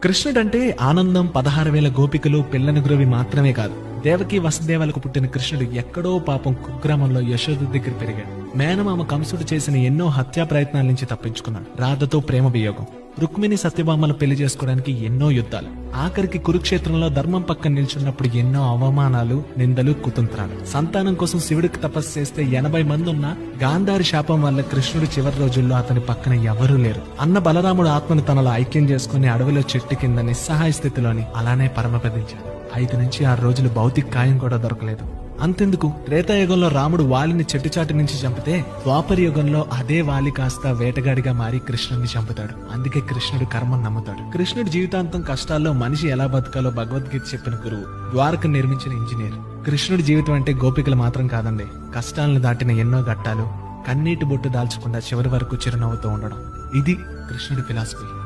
కృష్ణుడంటే ఆనందం పదహారు వేల గోపికలు పిల్లని గురవి మాత్రమే కాదు దేవకి వసుదేవాలకు పుట్టిన కృష్ణుడు ఎక్కడో పాపం కుగ్రామంలో యశోద దగ్గర పెరిగాడు మేనమామ కంసుడు చేసిన ఎన్నో హత్యా ప్రయత్నాల నుంచి తప్పించుకున్నాడు రాధతో ప్రేమ వియోగం రుక్మిణి సత్యభామలు పెళ్లి చేసుకోవడానికి ఎన్నో యుద్ధాలు ఆఖరికి కురుక్షేత్రంలో ధర్మం పక్కన నిల్చున్నప్పుడు ఎన్నో అవమానాలు నిందలు కుతంత్రాలు సంతానం కోసం శివుడికి తపస్సు చేస్తే ఎనభై మంది ఉన్న గాంధారి శాపం వల్ల కృష్ణుడు చివరి రోజుల్లో అతని పక్కన ఎవరూ లేరు అన్న బలరాముడు ఆత్మను తనలో ఐక్యం చేసుకుని అడవిలో చెట్టు కింద నిస్సహాయ స్థితిలోని అలానే పరమపదించాడు ఐదు నుంచి ఆరు రోజులు భౌతిక కాయం కూడా దొరకలేదు అంతెందుకు త్రేతాయుగంలో రాముడు వాలిని చెట్టుచాటు నుంచి చంపితే ద్వాపర యుగంలో అదే వాలి కాస్త వేటగాడిగా మారి కృష్ణుడిని చంపుతాడు అందుకే కృష్ణుడు కర్మం నమ్ముతాడు కృష్ణుడి జీవితాంతం కష్టాల్లో మనిషి ఎలా బతకాలో భగవద్గీత చెప్పిన గురువు ద్వారక నిర్మించిన ఇంజనీర్ కృష్ణుడి జీవితం అంటే గోపికలు మాత్రం కాదండి కష్టాలను దాటిన ఎన్నో ఘట్టాలు కన్నీటి బొట్టు దాల్చకుండా చివరి వరకు చిరునవ్వుతూ ఉండడం ఇది కృష్ణుడి ఫిలాసఫీ